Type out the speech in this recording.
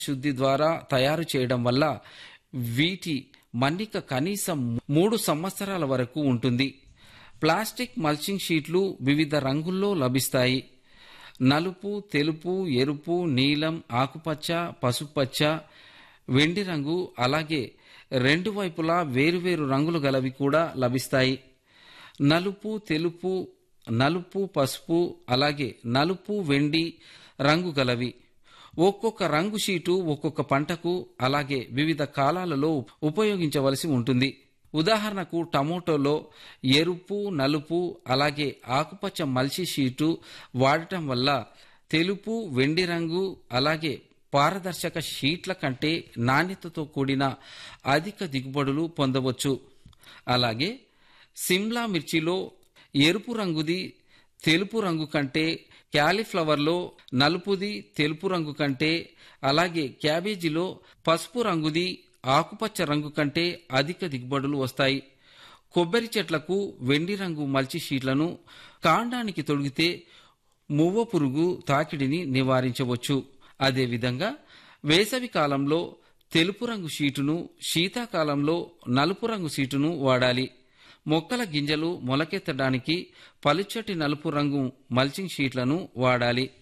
శుద్ధి ద్వారా తయారు చేయడం వల్ల వీటి మన్నిక కనీసం మూడు సంవత్సరాల వరకు ఉంటుంది ప్లాస్టిక్ మల్చింగ్ షీట్లు వివిధ రంగుల్లో లభిస్తాయి నలుపు తెలుపు ఎరుపు నీలం ఆకుపచ్చ పసుపచ్చ వెండి రంగు అలాగే రెండు వైపులా వేరువేరు రంగులు గలవి కూడా లభిస్తాయి నలుపు తెలుపు నలుపు పసుపు అలాగే నలుపు వెండి రంగు గలవి ఒక్కొక్క రంగు షీటు ఒక్కొక్క పంటకు అలాగే వివిధ కాలాలలో ఉపయోగించవలసి ఉంటుంది ఉదాహరణకు టమోటోలో ఎరుపు నలుపు అలాగే ఆకుపచ్చ మల్చి షీటు వాడటం వల్ల తెలుపు వెండి రంగు అలాగే పారదర్శక షీట్ల కంటే నాణ్యతతో కూడిన అధిక దిగుబడులు పొందవచ్చు అలాగే సిమ్లా మిర్చిలో ఎరుపు రంగుది తెలుపు రంగు కంటే క్యాలీఫ్లవర్లో నలుపుది తెలుపు రంగు కంటే అలాగే క్యాబేజీలో పసుపు రంగుది ఆకుపచ్చ రంగు కంటే అధిక దిగుబడులు వస్తాయి కొబ్బరి చెట్లకు వెండి రంగు మల్చి షీట్లను కాండానికి తొడిగితే మువ్వ పురుగు తాకిడిని నివారించవచ్చు అదేవిధంగా వేసవి కాలంలో తెలుపు రంగు షీటును శీతాకాలంలో నలుపు రంగు షీటును వాడాలి మొక్కల గింజలు మొలకెత్తడానికి పలుచటి నలుపు రంగు మల్చింగ్ షీట్లను వాడాలి